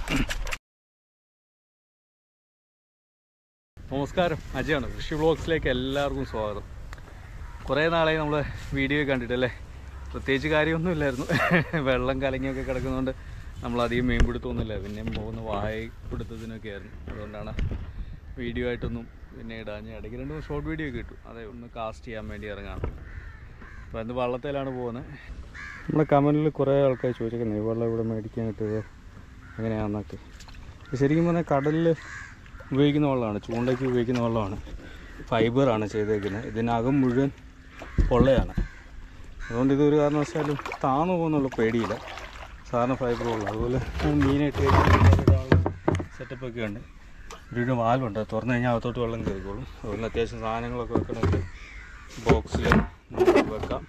നമസ്കാരം അജയാണ് കൃഷി വ്ളോഗ്സിലേക്ക് എല്ലാവർക്കും സ്വാഗതം കുറേ നാളായി നമ്മൾ വീഡിയോ കണ്ടിട്ടല്ലേ പ്രത്യേകിച്ച് കാര്യമൊന്നും ഇല്ലായിരുന്നു വെള്ളം കലങ്ങിയൊക്കെ കിടക്കുന്നതുകൊണ്ട് നമ്മൾ അധികം മീൻ പിടുത്തമൊന്നുമില്ല പിന്നെ പോകുന്ന വായ പിടുത്തത്തിനൊക്കെ ആയിരുന്നു അതുകൊണ്ടാണ് വീഡിയോ ആയിട്ടൊന്നും പിന്നെ ഇടാഞ്ഞ് ഇടയ്ക്ക് രണ്ട് ഷോർട്ട് വീഡിയോ ഒക്കെ ഇട്ടു അതെ ഒന്ന് കാസ്റ്റ് ചെയ്യാൻ വേണ്ടി ഇറങ്ങാണ് അപ്പോൾ ഇന്ന് വള്ളത്തിലാണ് പോകുന്നത് നമ്മുടെ കമൻറ്റിൽ കുറേ ആൾക്കാർ ചോദിച്ചേക്കുന്നത് ഈ വെള്ളം ഇവിടെ മേടിക്കാൻ കിട്ടുക എങ്ങനെയാണെന്നൊക്കെ ഇത് ശരിക്കും പറഞ്ഞാൽ കടലിൽ ഉപയോഗിക്കുന്ന വെള്ളമാണ് ചൂണ്ടയ്ക്ക് ഉപയോഗിക്കുന്ന വെള്ളമാണ് ഫൈബറാണ് ചെയ്തേക്കുന്നത് ഇതിനകം മുഴുവൻ പൊള്ളയാണ് അതുകൊണ്ട് ഇതൊരു കാരണവശാലും താന്നു പോകുന്നുള്ള പേടിയില്ല സാധാരണ ഫൈബർ വെള്ളം അതുപോലെ മീനായിട്ട് സെറ്റപ്പൊക്കെ ഉണ്ട് ഒരു വാൽവുണ്ട് അത് തുറന്നു കഴിഞ്ഞാൽ അകത്തോട്ട് വെള്ളം കയറിക്കോളും അതുപോലെ അത്യാവശ്യം സാധനങ്ങളൊക്കെ വെക്കണമെങ്കിൽ ബോക്സിൽ നമുക്ക് വെക്കാം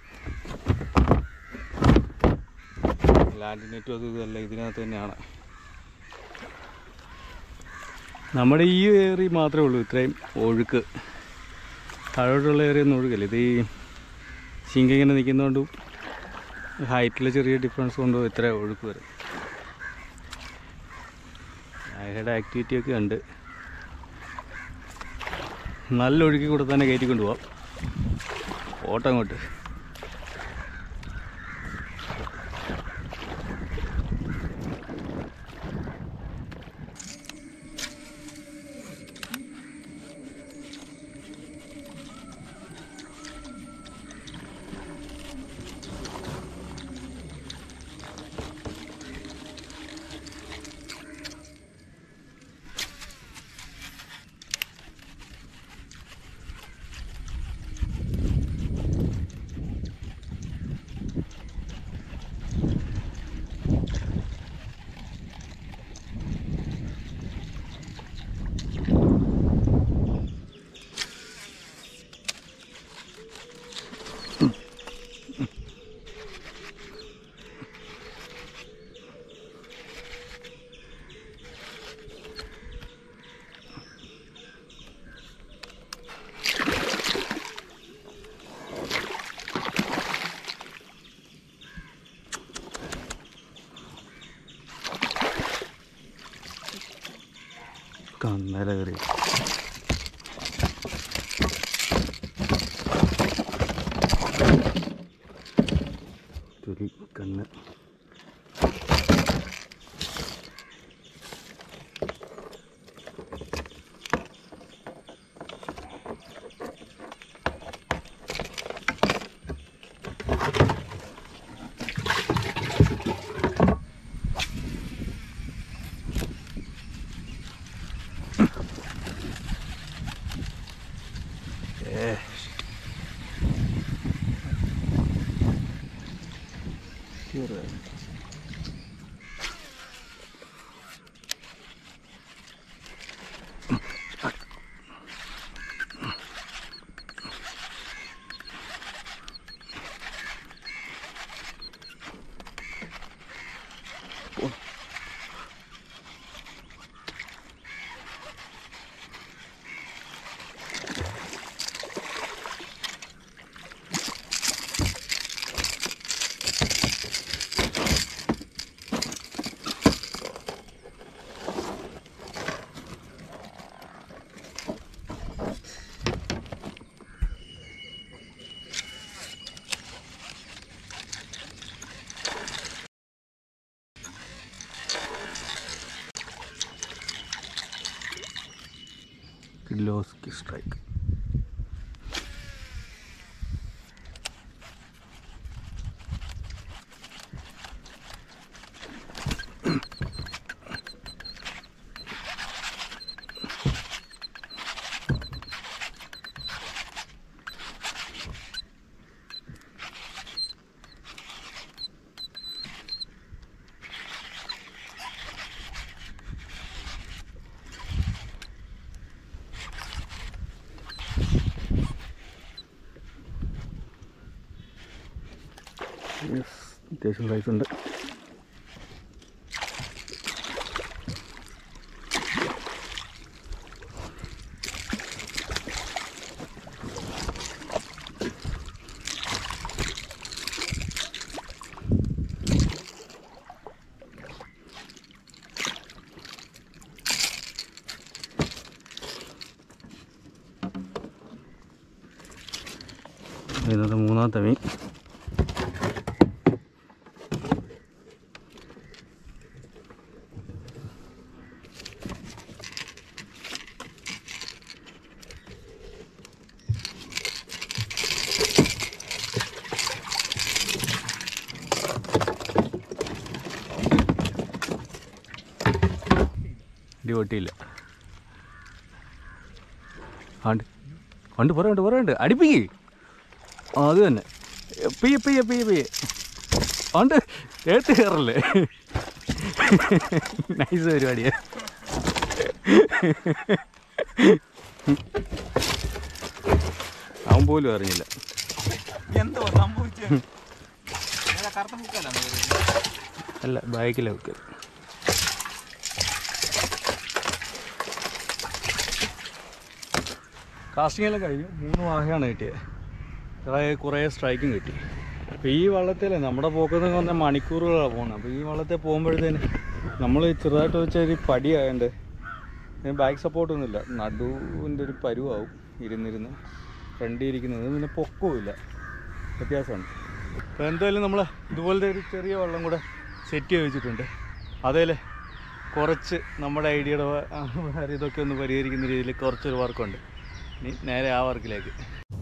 ലാൻഡ് നെറ്റും അതും ഇതെല്ലാം ഇതിനകത്ത് തന്നെയാണ് നമ്മുടെ ഈ ഏരിയ മാത്രമേ ഉള്ളൂ ഇത്രയും ഒഴുക്ക് താഴോട്ടുള്ള ഏരിയ ഒന്നും ഒഴുകില്ല ഇത് ഈ ശിങ്ക ഇങ്ങനെ നിൽക്കുന്നതുകൊണ്ടും ഹൈറ്റിൽ ചെറിയ ഡിഫറൻസ് കൊണ്ടും ഇത്ര ഒഴുക്ക് വരും അയാളുടെ ആക്ടിവിറ്റി ഒക്കെ ഉണ്ട് നല്ല ഒഴുക്കി കൂടെ തന്നെ കയറ്റി കൊണ്ടുപോകാം ഓട്ടം അങ്ങോട്ട് കന്നല കയറി തുലി കണ്ണ് ഏ കിലോസ്കി സ്ട്രൈക്ക് യെസ് അത്യാവശ്യം സൈസ് ഉണ്ട് ഇന്നത്തെ മൂന്നാമത്തെ മീൻ ഇടി പൊട്ടിയില്ല ആണ്ട് ഉണ്ട് പറയുണ്ട് പറയുണ്ട് അടിപ്പിക്ക് ആ അത് തന്നെ പെയ്യ പെയ്യ പെയ്യ പെയ്യ ഉണ്ട് ഏത്ത് കയറല്ലേ നൈസ് പരിപാടിയാ അവൻ പോലും അറിഞ്ഞില്ല എന്തോ സംഭവിച്ചു കറുത്ത മുക്കല്ല അല്ല ബാക്കിലെ വെക്ക് കാസ്റ്റിംഗ് എല്ലാം കഴിഞ്ഞു മൂന്ന് വാഹയാണ് കിട്ടിയത് കുറേ കുറേ സ്ട്രൈക്കും കിട്ടി അപ്പോൾ ഈ വള്ളത്തിൽ നമ്മുടെ പോക്കെന്ന് പറഞ്ഞാൽ മണിക്കൂറുകളാണ് പോകുന്നത് അപ്പോൾ ഈ വള്ളത്തിൽ പോകുമ്പോഴത്തേന് നമ്മൾ ചെറുതായിട്ട് വെച്ചൊരു പടിയായതുകൊണ്ട് ബാക്ക് സപ്പോർട്ടൊന്നുമില്ല നടുവിൻ്റെ ഒരു പരുവാവും ഇരുന്നിരുന്ന് ഫ്രണ്ടിൽ ഇരിക്കുന്നത് പിന്നെ പൊക്കവുമില്ല വ്യത്യാസമുണ്ട് അപ്പോൾ എന്തായാലും നമ്മൾ ഇതുപോലത്തെ ഒരു ചെറിയ വെള്ളം കൂടെ സെറ്റ് ചെയ്ത് വെച്ചിട്ടുണ്ട് അതേലെ കുറച്ച് നമ്മുടെ ഐഡിയയുടെ വ- ആ, വേറെ ഇതൊക്കെ ഒന്ന് പരിഹരിക്കുന്ന രീതിയിൽ കുറച്ചൊരു വർക്കുണ്ട് ഇനി നേരെ ആ വർക്കിലേക്ക്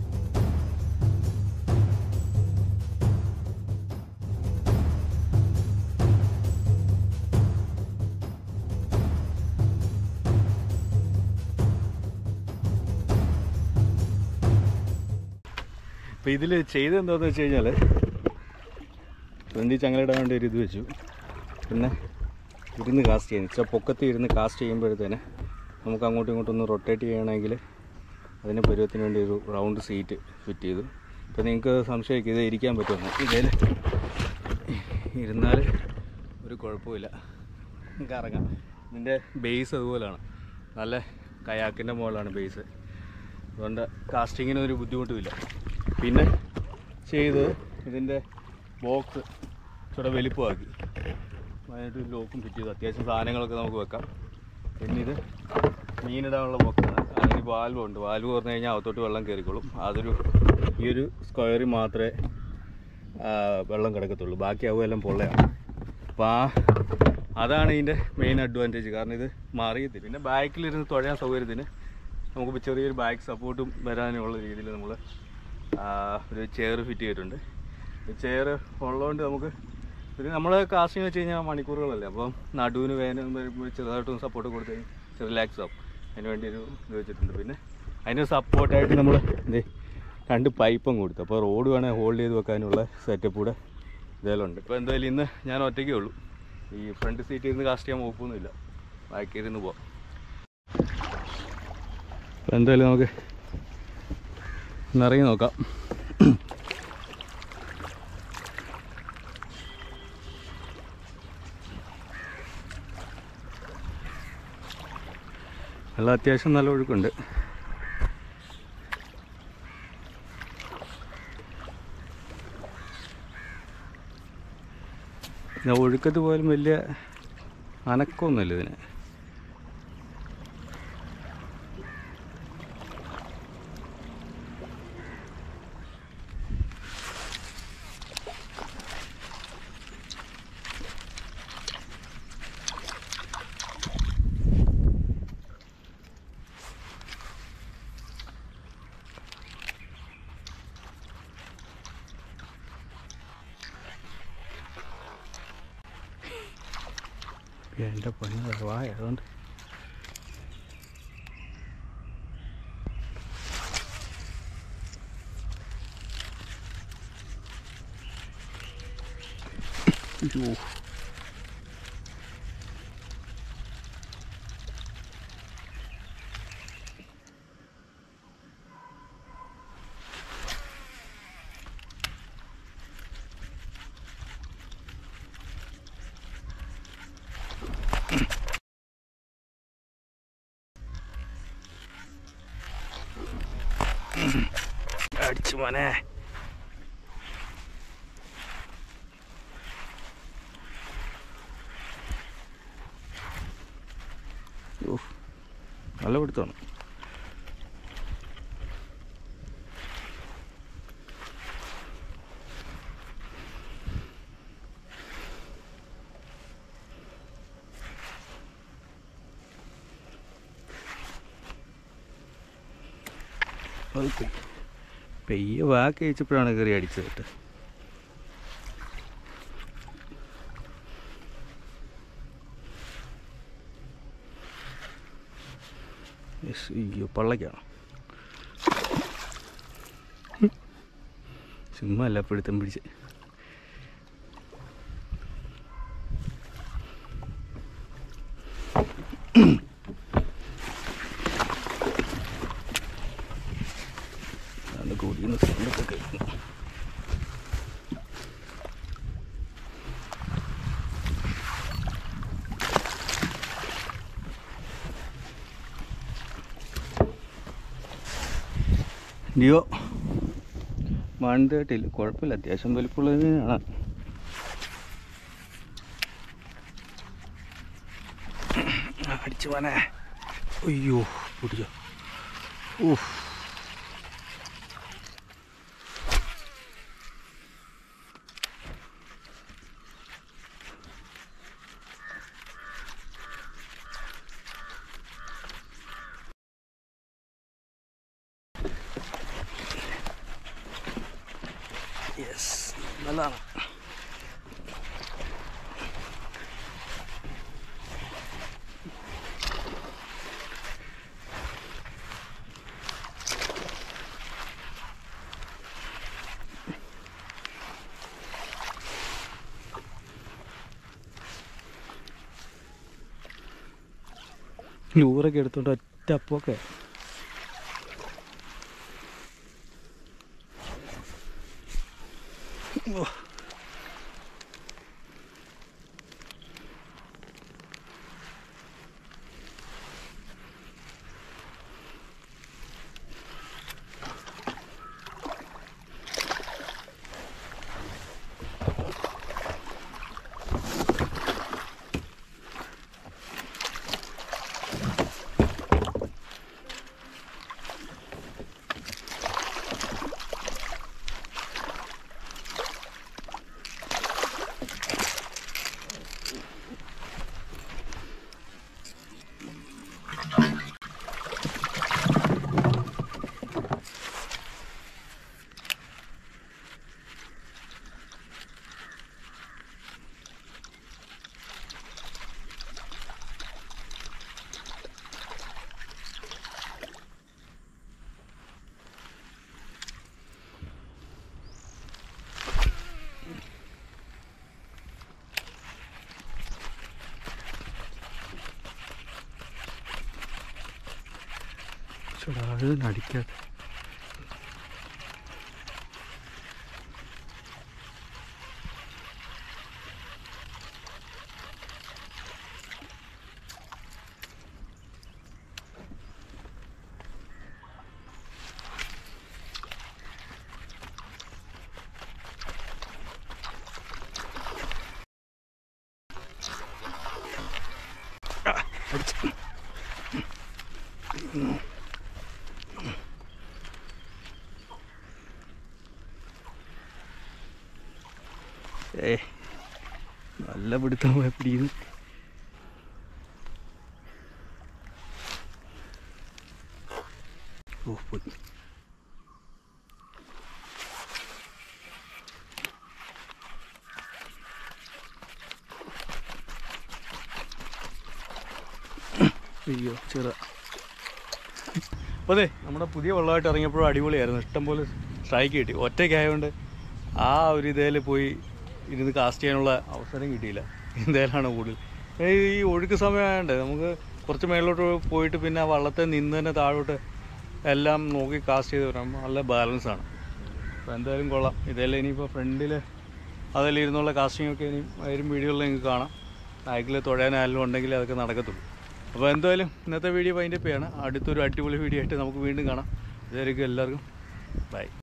അപ്പോൾ ഇതിൽ ചെയ്തെന്താന്ന് വെച്ച് കഴിഞ്ഞാൽ ഫ്രണ്ടിൽ ചങ്ങലയിടാൻ വേണ്ടി ഒരു ഇത് വെച്ചു പിന്നെ ഇരുന്ന് കാസ്റ്റ് ചെയ്യുന്നു ഇച്ചിരി പൊക്കത്തിൽ ഇരുന്ന് കാസ്റ്റ് ചെയ്യുമ്പോഴത്തേന് നമുക്ക് അങ്ങോട്ടും ഇങ്ങോട്ടും ഒന്ന് റൊട്ടേറ്റ് ചെയ്യണമെങ്കിൽ അതിന് പരുവത്തിന് വേണ്ടി ഒരു റൗണ്ട് സീറ്റ് ഫിറ്റ് ചെയ്തു ഇപ്പോൾ നിങ്ങൾക്ക് സംശയമായിരിക്കും ഇത് ഇരിക്കാൻ പറ്റുമെന്ന് ഇതിൽ ഇരുന്നാൽ ഒരു കുഴപ്പമില്ല നമുക്ക് ഇറങ്ങാം ഇതിൻ്റെ ബേസ് അതുപോലെയാണ് നല്ല കയാക്കിൻ്റെ മുകളിലാണ് ബേസ് അതുകൊണ്ട് കാസ്റ്റിങ്ങിന് ഒരു ബുദ്ധിമുട്ടുമില്ല പിന്നെ ചെയ്ത് ഇതിൻ്റെ ബോക്സ് ഇച്ചിരി വലിപ്പമാക്കി അതിനായിട്ട് ഒരു ലോക്കും ഫിറ്റ് ചെയ്തു അത്യാവശ്യം സാധനങ്ങളൊക്കെ നമുക്ക് വെക്കാം പിന്നെ ഇത് മീനിടാനുള്ള ബോക്സാണ് അതിന് വാൽവ് ഉണ്ട് വാൽവ് പറഞ്ഞു കഴിഞ്ഞാൽ അകത്തോട്ട് വെള്ളം കയറിക്കോളും അതൊരു ഈ ഒരു സ്ക്വയറിൽ മാത്രമേ ആ, വെള്ളം കിടക്കത്തുള്ളൂ ബാക്കി ആവുമെല്ലാം പൊള്ളയാണ് അപ്പോൾ ആ അതാണ് ഇതിൻ്റെ മെയിൻ അഡ്വാൻറ്റേജ് കാരണം ഇത് മാറിയത്തില്ല പിന്നെ ബാക്കിലിരുന്ന് തുഴയാൻ സൗകര്യത്തിന് നമുക്കിപ്പോൾ ചെറിയൊരു ബാക്ക് സപ്പോർട്ടും വരാനുള്ള രീതിയിൽ നമ്മൾ ഒരു ചെയർ ഫിറ്റ് ചെയ്തിട്ടുണ്ട് ചെയർ ഉള്ളതുകൊണ്ട് നമുക്ക് ഇത് നമ്മൾ കാസ്റ്റിംഗ് വെച്ച് കഴിഞ്ഞാൽ മണിക്കൂറുകളല്ലേ അപ്പം നടുവിന് വേദന വരുമ്പോൾ ചെറുതായിട്ടൊന്ന് സപ്പോർട്ട് കൊടുത്ത് കഴിഞ്ഞാൽ റിലാക്സ് ആവും അതിന് വേണ്ടി ഒരു ഇത് വെച്ചിട്ടുണ്ട് പിന്നെ അതിന് സപ്പോർട്ടായിട്ട് നമ്മൾ എന്തേ രണ്ട് പൈപ്പും കൊടുത്തു അപ്പോൾ റോഡ് വേണേൽ ഹോൾഡ് ചെയ്ത് വെക്കാനുള്ള സെറ്റപ്പ് കൂടെ ഇതേലുണ്ട് ഇപ്പോൾ എന്തായാലും ഇന്ന് ഞാൻ ഒറ്റയ്ക്കേ ഉള്ളൂ ഈ ഫ്രണ്ട് സീറ്റിൽ ഇരുന്ന് കാസ്റ്റ് ചെയ്യാൻ വകുപ്പൊന്നുമില്ല ബാക്കി ഇരുന്ന് പോവാം അപ്പോൾ എന്തായാലും നമുക്ക് ഒന്നിറങ്ങി നോക്കാം വെള്ളം അത്യാവശ്യം നല്ല ഒഴുക്കുണ്ട് ഇത് ഒഴുക്കത്ത് പോയാലും വലിയ അനക്കമൊന്നുമില്ല ഇതിന് എൻ്റെ പണി വായ അതുകൊണ്ട് അയ്യോ അടിച്ചു മോനെ ഉഫ്, നല്ല പിടുത്തമാണ് അത് പോയി പെയ്യ വാക്ക് അയച്ചപ്പോഴാണ് കയറി അടിച്ചത് കേട്ടോ യെസ് അയ്യോ പള്ളക്കാണ് ചുമ്മാ അല്ല പിടുത്തം പിടിച്ച് അതാണ് കൂടിയുന്ന സൗണ്ടൊക്കെ കേൾക്കുന്നു ഡിയോ വൺ തേർട്ടിയിൽ കുഴപ്പമില്ല അത്യാവശ്യം വലിപ്പമുള്ളത് തന്നെയാണ് അടിച്ചു പോനെ അയ്യോ പിടിച്ചോ ഊഫ് യെസ് നല്ലതാണ് ലൂറൊക്കെ എടുത്തോണ്ട് ഒറ്റ അപ്പൊക്കെ ഓ ചേട്ടാ അത് നടിക്കാതെ ഏ നല്ല പിടുത്തം പോയ പിടിക്കുന്നു ഓ പോയി അയ്യോ ചെറ അപ്പോൾ അതെ നമ്മുടെ പുതിയ വെള്ളമായിട്ട് ഇറങ്ങിയപ്പോഴും അടിപൊളിയായിരുന്നു ഇഷ്ടംപോലെ സ്ട്രൈക്ക് കിട്ടി ഒറ്റയ്ക്കായതുകൊണ്ട് ആ ഒരു ഇതേൽ പോയി ഇരുന്ന് കാസ്റ്റ് ചെയ്യാനുള്ള അവസരം കിട്ടിയില്ല എന്തായാലാണ് കൂടുതൽ ഏ, ഈ ഒഴുക്ക് സമയമായതുകൊണ്ട് നമുക്ക് കുറച്ച് മേളിലോട്ട് പോയിട്ട് പിന്നെ ആ വള്ളത്തെ നിന്ന് തന്നെ താഴോട്ട് എല്ലാം നോക്കി കാസ്റ്റ് ചെയ്ത് വരാം നല്ല ബാലൻസ് ആണ് അപ്പോൾ എന്തായാലും കൊള്ളാം ഇതെല്ലാം ഇനിയിപ്പോൾ ഫ്രണ്ടിൽ അതെല്ലാം ഇരുന്നുള്ള കാസ്റ്റിംഗ് ഒക്കെ ഇനി വരും വീഡിയോകളിൽ നിങ്ങൾക്ക് കാണാം ബാക്കിൽ തുഴയാനായാലും ഉണ്ടെങ്കിൽ അതൊക്കെ നടക്കത്തുള്ളൂ അപ്പോൾ എന്തായാലും ഇന്നത്തെ വീഡിയോ അതിൻ്റെ പേയാണ് അടുത്തൊരു അടിപൊളി വീഡിയോ ആയിട്ട് നമുക്ക് വീണ്ടും കാണാം ഇതായിരിക്കും എല്ലാവർക്കും ബൈ